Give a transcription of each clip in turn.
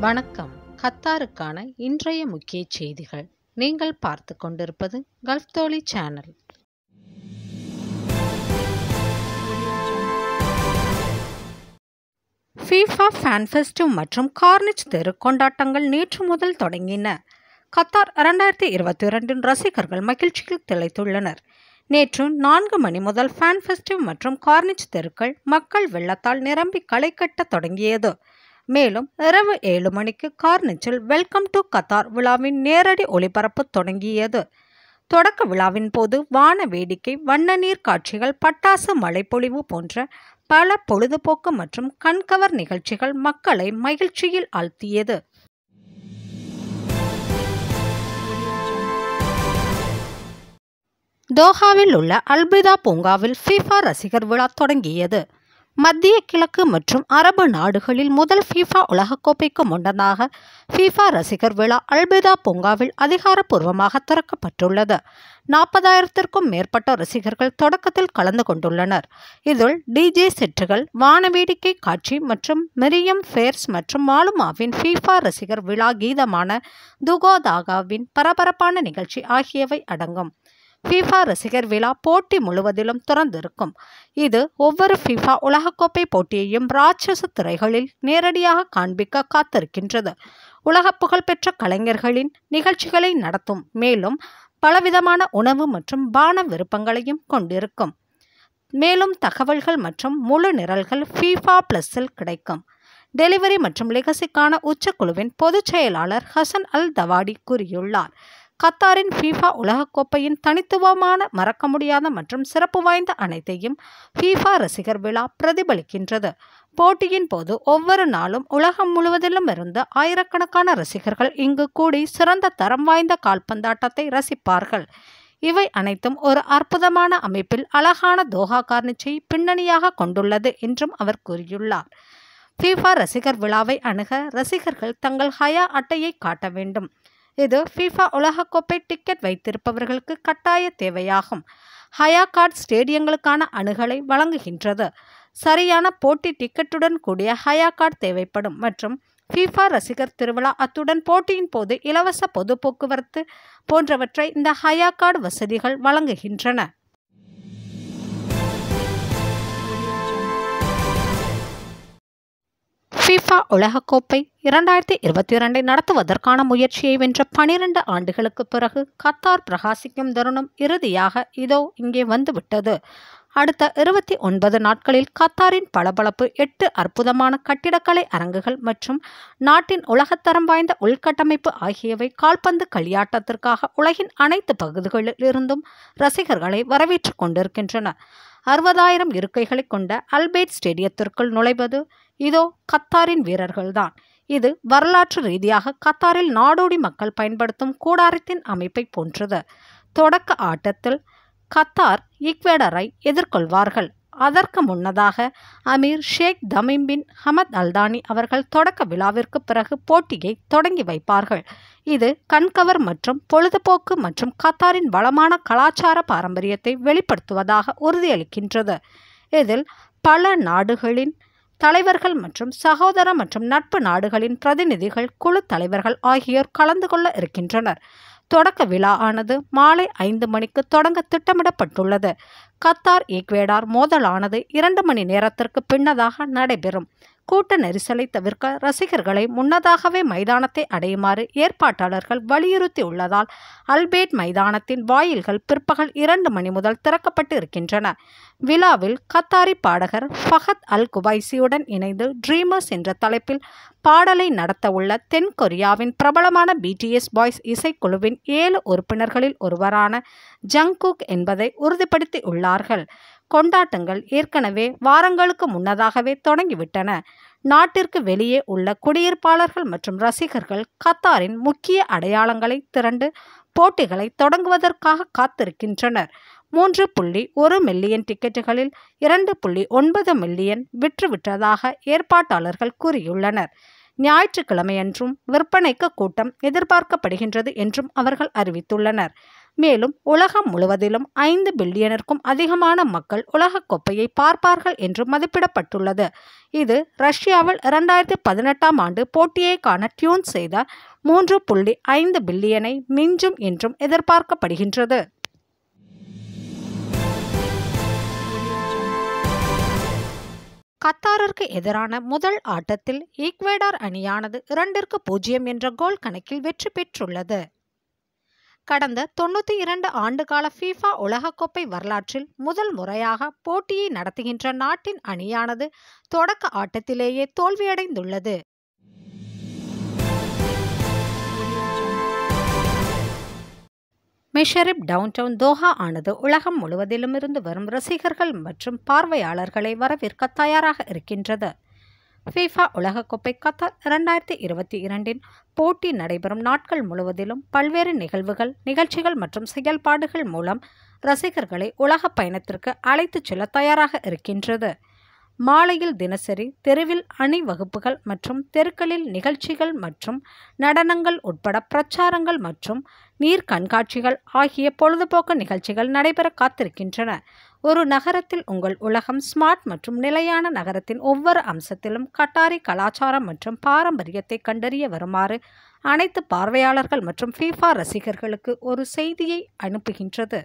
வணக்கம் கத்தாருக்கான இன்றைய முக்கிய செய்திகள் நீங்கள் பார்த்து கொண்டிருப்பது கல்ஃப் தோழி சேனல் ஃபீஃபா ஃபேன் ஃபெஸ்டிவ் மற்றும் கார்னிச் தெரு கொண்டாட்டங்கள் நேற்று முதல் தொடங்கின கத்தார் இரண்டாயிரத்தி இருபத்தி இரண்டின் ரசிகர்கள் மகிழ்ச்சியில் திளைத்துள்ளனர் நேற்று நான்கு மணி முதல் ஃபேன் ஃபெஸ்டிவ் மற்றும் கார்னிச் தெருக்கள் மக்கள் வெள்ளத்தால் நிரம்பி களை கட்ட தொடங்கியது மேலும் இரவு ஏழு மணிக்கு கார்னிச்சில் வெல்கம் டு கத்தார் விழாவின் நேரடி ஒளிபரப்பு தொடங்கியது தொடக்க விழாவின் போது வான வேடிக்கை வண்ண நீர் காட்சிகள் பட்டாசு மழைப்பொழிவு போன்ற பல பொழுதுபோக்கு மற்றும் கண்கவர் நிகழ்ச்சிகள் மக்களை மகிழ்ச்சியில் ஆழ்த்தியது தோஹாவில் உள்ள அல்பிதா பூங்காவில் ஃபீஃபா ரசிகர் விழா தொடங்கியது மத்திய கிழக்கு மற்றும் அரபு நாடுகளில் முதல் ஃபீஃபா உலகக்கோப்பைக்கு முன்னதாக ஃபீஃபா ரசிகர் விழா அல்பிதா பூங்காவில் அதிகாரப்பூர்வமாக திறக்கப்பட்டுள்ளது நாற்பதாயிரத்திற்கும் மேற்பட்ட ரசிகர்கள் தொடக்கத்தில் கலந்து கொண்டுள்ளனர் இதில் டிஜே செட்டுகள் வானவேடிக்கை காட்சி மற்றும் மெரியம் ஃபேர்ஸ் மற்றும் மாலுமாவின் ஃபீஃபா ரசிகர் விழா கீதமான துகோ தாகாவின் பரபரப்பான நிகழ்ச்சி ஆகியவை அடங்கும் ஃபீஃபா ரசிகர் விழா போட்டி முழுவதிலும் திறந்திருக்கும் இது ஒவ்வொரு ஃபீஃபா உலகக்கோப்பை போட்டியையும் ராட்சச திரைகளில் நேரடியாக காண்பிக்க காத்திருக்கின்றது உலக புகழ்பெற்ற கலைஞர்களின் நிகழ்ச்சிகளை நடத்தும் மேலும் பலவிதமான உணவு மற்றும் பான விருப்பங்களையும் கொண்டிருக்கும் மேலும் தகவல்கள் மற்றும் முழு நிரல்கள் ஃபீஃபா பிளஸில் கிடைக்கும் டெலிவரி மற்றும் லெகசிக்கான உச்சக்குழுவின் பொதுச் செயலாளர் ஹசன் அல் தவாடி கூறியுள்ளார் கத்தாரின் ஃபீஃபா உலகக்கோப்பையின் தனித்துவமான மறக்க முடியாத மற்றும் சிறப்பு வாய்ந்த அனைத்தையும் ஃபீஃபா ரசிகர் விழா பிரதிபலிக்கின்றது போட்டியின் போது ஒவ்வொரு நாளும் உலகம் முழுவதிலும் இருந்து ஆயிரக்கணக்கான ரசிகர்கள் இங்கு கூடி சிறந்த தரம் வாய்ந்த கால்பந்தாட்டத்தை ரசிப்பார்கள் இவை அனைத்தும் ஒரு அற்புதமான அமைப்பில் அழகான தோஹா கார்னிச்சை பின்னணியாக கொண்டுள்ளது என்றும் அவர் கூறியுள்ளார் ஃபீஃபா ரசிகர் விழாவை அணுக ரசிகர்கள் தங்கள் ஹயா அட்டையை காட்ட வேண்டும் இது ஃபீஃபா உலகக்கோப்பை டிக்கெட் வைத்திருப்பவர்களுக்கு கட்டாய தேவையாகும் ஹயா கார்ட் ஸ்டேடியங்களுக்கான அணுகலை வழங்குகின்றது சரியான போட்டி டிக்கெட்டுடன் கூடிய ஹயா கார்டு தேவைப்படும் மற்றும் ஃபீஃபா ரசிகர் திருவிழா அத்துடன் போட்டியின் போது இலவச பொது போக்குவரத்து போன்றவற்றை இந்த ஹயா கார்டு வசதிகள் வழங்குகின்றன ஃபிஃபா உலகக்கோப்பை இரண்டாயிரத்தி இருபத்தி இரண்டை நடத்துவதற்கான முயற்சியை வென்ற பனிரெண்டு ஆண்டுகளுக்கு பிறகு கத்தார் பிரகாசிக்கும் தருணம் இறுதியாக இதோ இங்கே வந்துவிட்டது அடுத்த இருபத்தி ஒன்பது நாட்களில் கத்தாரின் பளபளப்பு எட்டு அற்புதமான கட்டிடக்கலை அரங்குகள் மற்றும் நாட்டின் உலகத்தரம் வாய்ந்த உள்கட்டமைப்பு ஆகியவை கால்பந்து களியாட்டத்திற்காக உலகின் அனைத்து பகுதிகளில் இருந்தும் ரசிகர்களை வரவேற்று கொண்டிருக்கின்றன அறுபதாயிரம் இருக்கைகளை கொண்ட அல்பேட் ஸ்டேடியத்திற்குள் நுழைவது இதோ கத்தாரின் வீரர்கள்தான் இது வரலாற்று ரீதியாக கத்தாரில் நாடோடி மக்கள் பயன்படுத்தும் கூடாரத்தின் அமைப்பை போன்றது தொடக்க ஆட்டத்தில் கத்தார் ஈக்வேடரை எதிர்கொள்வார்கள் அதற்கு முன்னதாக Emir Sheikh Tamim bin Hamad Al Thani அவர்கள் தொடக்க விழாவிற்கு பிறகு போட்டியை தொடங்கி வைப்பார்கள் இது கண்கவர் மற்றும் பொழுதுபோக்கு மற்றும் கத்தாரின் வளமான கலாச்சார பாரம்பரியத்தை வெளிப்படுத்துவதாக உறுதியளிக்கின்றது இதில் பல நாடுகளின் தலைவர்கள் மற்றும் சகோதர மற்றும் நட்பு நாடுகளின் பிரதிநிதிகள் குழு தலைவர்கள் ஆகியோர் கலந்து கொள்ள இருக்கின்றனர் தொடக்க விழா ஆனது மாலை ஐந்து மணிக்கு தொடங்க திட்டமிடப்பட்டுள்ளது கத்தார் ஈக்வேடார் மோதலானது இரண்டு மணி நேரத்திற்கு பின்னதாக நடைபெறும் கூட்ட நெரிசலை தவிர்க்க ரசிகர்களை முன்னதாகவே மைதானத்தை அடையுமாறு ஏற்பாட்டாளர்கள் வலியுறுத்தி உள்ளதால் அல்பேட் மைதானத்தின் வாயில்கள் பிற்பகல் இரண்டு மணி முதல் திறக்கப்பட்டு இருக்கின்றன விழாவில் கத்தாரி பாடகர் ஃபஹத் அல் குபைசியுடன் இணைந்து ட்ரீமர்ஸ் என்ற தலைப்பில் பாடலை நடத்த உள்ள தென் கொரியாவின் பிரபலமான பிடிஎஸ் பாய்ஸ் இசைக்குழுவின் ஏழு உறுப்பினர்களில் ஒருவரான ஜங்குக் என்பதை உறுதிப்படுத்தி உள்ளார்கள் கொண்டாட்டங்கள் ஏற்கனவே வாரங்களுக்கு முன்னதாகவே தொடங்கிவிட்டன நாட்டிற்கு வெளியே உள்ள குடியிருப்பாளர்கள் மற்றும் ரசிகர்கள் கத்தாரின் முக்கிய அடையாளங்களை திரண்டு போட்டிகளை தொடங்குவதற்காக காத்திருக்கின்றனர் மூன்று புள்ளி ஒரு மில்லியன் டிக்கெட்டுகளில் இரண்டு புள்ளி ஒன்பது மில்லியன் விற்றுவிட்டதாக ஏற்பாட்டாளர்கள் கூறியுள்ளனர் ஞாயிற்றுக்கிழமையன்றும் விற்பனைக்கு கூட்டம் எதிர்பார்க்கப்படுகின்றது என்றும் அவர்கள் அறிவித்துள்ளனர் மேலும் உலகம் முழுவதிலும் ஐந்து பில்லியனிற்கும் அதிகமான மக்கள் உலகக்கோப்பையை பார்ப்பார்கள் என்று மதிப்பிடப்பட்டுள்ளது இது ரஷ்யாவில் இரண்டாயிரத்தி பதினெட்டாம் ஆண்டு போட்டியை காண டியூன் செய்த மூன்று புள்ளி ஐந்து பில்லியனை மிஞ்சும் என்றும் எதிர்பார்க்கப்படுகின்றது கத்தாரிற்கு எதிரான முதல் ஆட்டத்தில் ஈக்வேடார் அணியானது இரண்டிற்கு பூஜ்ஜியம் என்ற கோல் கணக்கில் வெற்றி பெற்றுள்ளது கடந்த தொண்ணூற்றி இரண்டு ஆண்டுகால ஃபீஃபா உலகக்கோப்பை வரலாற்றில் முதல் முறையாக போட்டியை நடத்துகின்ற நாட்டின் அணியானது தொடக்க ஆட்டத்திலேயே தோல்வியடைந்துள்ளது மிஷரிப் டவுன்டவுன் தோஹா ஆனது உலகம் முழுவதிலும் இருந்து வரும் ரசிகர்கள் மற்றும் பார்வையாளர்களை வரவேற்க தயாராக இருக்கின்றது ஃபீஃபா உலகக்கோப்பை கத்தார் இரண்டாயிரத்தி இருபத்தி இரண்டின் போட்டி நடைபெறும் நாட்கள் முழுவதிலும் பல்வேறு நிகழ்வுகள் நிகழ்ச்சிகள் மற்றும் செயல்பாடுகள் மூலம் ரசிகர்களை உலக பயணத்திற்கு அழைத்துச் செல்ல தயாராக இருக்கின்றது மாலையில் தினசரி தெருவில் அணிவகுப்புகள் மற்றும் தெருக்களில் நிகழ்ச்சிகள் மற்றும் நடனங்கள் உட்பட பிரச்சாரங்கள் மற்றும் நீர் கண்காட்சிகள் ஆகிய பொழுதுபோக்கு நிகழ்ச்சிகள் நடைபெற காத்திருக்கின்றன ஒரு நகரத்தில் உங்கள் உலகம் ஸ்மார்ட் மற்றும் நிலையான நகரத்தின் ஒவ்வொரு அம்சத்திலும் கட்டாரி கலாச்சாரம் மற்றும் பாரம்பரியத்தை கண்டறிய வருமாறு அனைத்து பார்வையாளர்கள் மற்றும் ஃபீஃபா ரசிகர்களுக்கு ஒரு செய்தியை அனுப்புகின்றது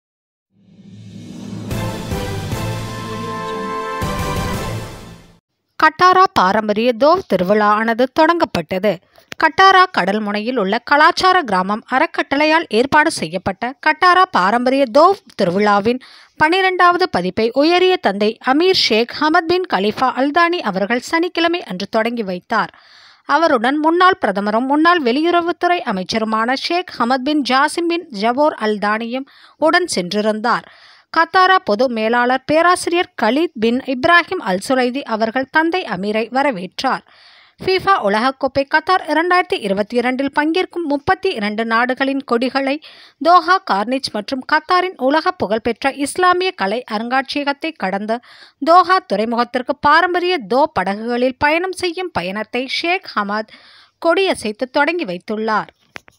கட்டாரா பாரம்பரிய தோவ் திருவிழா ஆனது தொடங்கப்பட்டது கட்டாரா கடல் முனையில் உள்ள கலாச்சார கிராமம் அறக்கட்டளையால் ஏற்பாடு செய்யப்பட்ட கட்டாரா பாரம்பரிய தோவ் திருவிழாவின் பனிரெண்டாவது பதிப்பை உயரிய தந்தை Emir Sheikh Hamad bin Khalifa Al Thani அவர்கள் சனிக்கிழமை அன்று தொடங்கி வைத்தார் அவருடன் முன்னாள் பிரதமரும் முன்னாள் வெளியுறவுத்துறை அமைச்சருமான ஷேக் ஹமத் பின் ஜாசிம் பின் ஜபோர் அல்தானியும் உடன் சென்றிருந்தார் கத்தாரா பொது மேலாளர் பேராசிரியர் கலீத் பின் இப்ராஹிம் அல் சுரைதி அவர்கள் தந்தை அமீரை வரவேற்றார் ஃபீஃபா உலகக்கோப்பை கத்தார் இரண்டாயிரத்தி இருபத்தி இரண்டில் பங்கேற்கும் முப்பத்தி இரண்டு நாடுகளின் கொடிகளை தோஹா கார்னிச் மற்றும் கத்தாரின் உலக புகழ்பெற்ற இஸ்லாமிய கலை அருங்காட்சியகத்தை கடந்த தோஹா துறைமுகத்திற்கு பாரம்பரிய தோ படகுகளில் பயணம் செய்யும் பயணத்தை ஷேக் ஹமத் கொடியசைத்து தொடங்கி வைத்துள்ளார்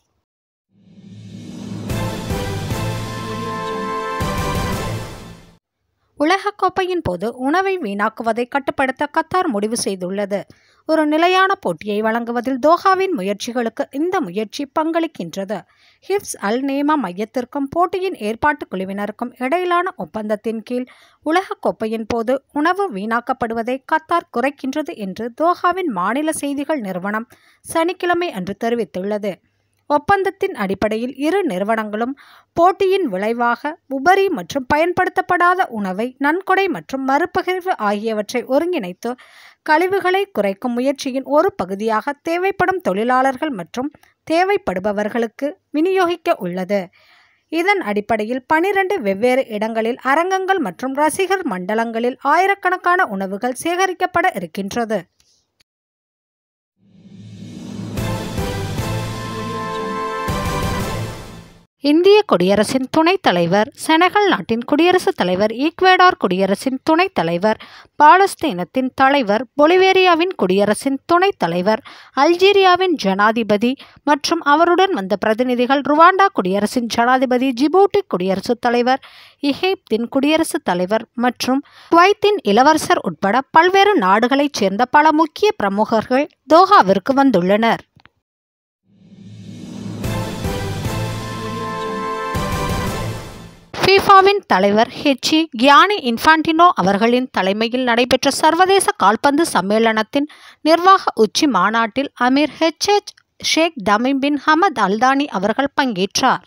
உலகக்கோப்பையின் போது உணவை வீணாக்குவதை கட்டுப்படுத்த கத்தார் முடிவு செய்துள்ளது ஒரு நிலையான போட்டியை வழங்குவதில் தோஹாவின் முயற்சிகளுக்கு இந்த முயற்சி பங்களிக்கின்றது ஹிப்ஸ் அல் நேமா மையத்திற்கும் போட்டியின் ஏற்பாட்டு குழுவினருக்கும் இடையிலான ஒப்பந்தத்தின் கீழ் உலகக்கோப்பையின் போது உணவு வீணாக்கப்படுவதை கத்தார் குறைக்கின்றது என்று தோஹாவின் மாநில செய்திகள் நிறுவனம் சனிக்கிழமை அன்று தெரிவித்துள்ளது ஒப்பந்தத்தின் அடிப்படையில் இரு நிறுவனங்களும் போட்டியின் விளைவாக உபரி மற்றும் பயன்படுத்தப்படாத உணவை நன்கொடை மற்றும் மறுபகிர்வு ஆகியவற்றை ஒருங்கிணைத்து கழிவுகளை குறைக்கும் முயற்சியின் ஒரு பகுதியாக தேவைப்படும் தொழிலாளர்கள் மற்றும் தேவைப்படுபவர்களுக்கு விநியோகிக்க உள்ளது இதன் அடிப்படையில் பனிரெண்டு வெவ்வேறு இடங்களில் அரங்கங்கள் மற்றும் ரசிகர் மண்டலங்களில் ஆயிரக்கணக்கான உணவுகள் சேகரிக்கப்பட இருக்கின்றது இந்திய குடியரசின் துணைத் தலைவர் செனகல் நாட்டின் குடியரசுத் தலைவர் ஈக்வேடார் குடியரசின் துணைத் தலைவர் பாலஸ்தீனத்தின் தலைவர் பொலிவேரியாவின் குடியரசின் துணைத் தலைவர் அல்ஜீரியாவின் ஜனாதிபதி மற்றும் அவருடன் வந்த பிரதிநிதிகள் ருவாண்டா குடியரசின் ஜனாதிபதி ஜிபூட்டி குடியரசுத் தலைவர் இஹேப்தின் குடியரசுத் தலைவர் மற்றும் குவைத்தின் இளவரசர் உட்பட பல்வேறு நாடுகளைச் சேர்ந்த பல முக்கிய பிரமுகர்கள் தோஹாவிற்கு வந்துள்ளனர் ஃபீஃபாவின் தலைவர் ஹெச்சி கியானி இன்ஃபான்டினோ அவர்களின் தலைமையில் நடைபெற்ற சர்வதேச கால்பந்து சம்மேளனத்தின் நிர்வாக உச்சி மாநாட்டில் Emir HH Sheikh Tamim bin Hamad Al Thani அவர்கள் பங்கேற்றார்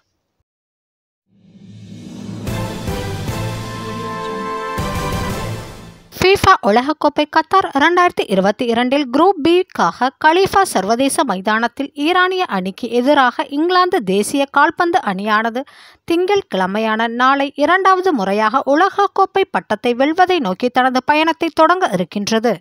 ஃபீஃபா உலகக்கோப்பை கத்தார் இரண்டாயிரத்தி இருபத்தி இரண்டில் குரூப் பிக்காக கலீஃபா சர்வதேச மைதானத்தில் ஈரானிய அணிக்கு எதிராக இங்கிலாந்து தேசிய கால்பந்து அணியானது திங்கள் கிழமையான நாளை இரண்டாவது முறையாக உலகக்கோப்பை பட்டத்தை வெல்வதை நோக்கி தனது பயணத்தை தொடங்க இருக்கின்றது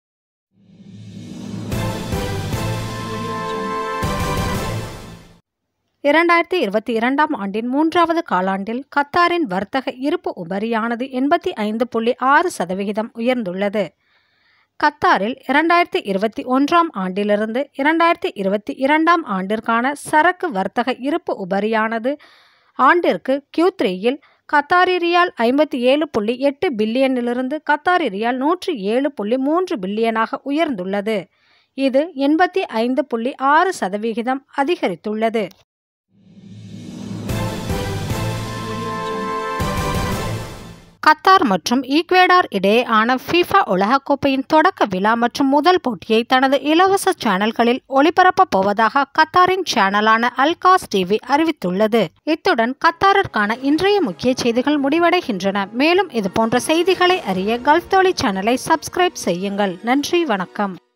இரண்டாயிரத்தி இருபத்தி இரண்டாம் ஆண்டின் மூன்றாவது காலாண்டில் கத்தாரின் வர்த்தக இருப்பு உபரியானது எண்பத்தி ஐந்து புள்ளி ஆறு சதவிகிதம் உயர்ந்துள்ளது கத்தாரில் இரண்டாயிரத்தி இருபத்தி ஒன்றாம் ஆண்டிலிருந்து இரண்டாயிரத்தி இருபத்தி இரண்டாம் ஆண்டிற்கான சரக்கு வர்த்தக இருப்பு உபரியானது ஆண்டிற்கு கியூ த்ரீயில் கத்தாரி ரியால் ஐம்பத்தி ஏழு புள்ளி எட்டு பில்லியனிலிருந்து கத்தாரி ரியால் நூற்றி ஏழு புள்ளி மூன்று பில்லியனாக உயர்ந்துள்ளது இது எண்பத்தி ஐந்து புள்ளி ஆறு சதவிகிதம் அதிகரித்துள்ளது கத்தார் மற்றும் ஈக்வேடார் இடையேயான ஃபிஃபா உலகக்கோப்பையின் தொடக்க விழா மற்றும் முதல் போட்டியை தனது இலவச சேனல்களில் ஒளிபரப்பப் போவதாக கத்தாரின் சேனலான அல்காஸ் டிவி அறிவித்துள்ளது இத்துடன் கத்தாரிற்கான இன்றைய முக்கிய செய்திகள் முடிவடைகின்றன மேலும் இது போன்ற செய்திகளை அறிய கல்ஃப் தோழி சேனலை சப்ஸ்கிரைப் செய்யுங்கள் நன்றி வணக்கம்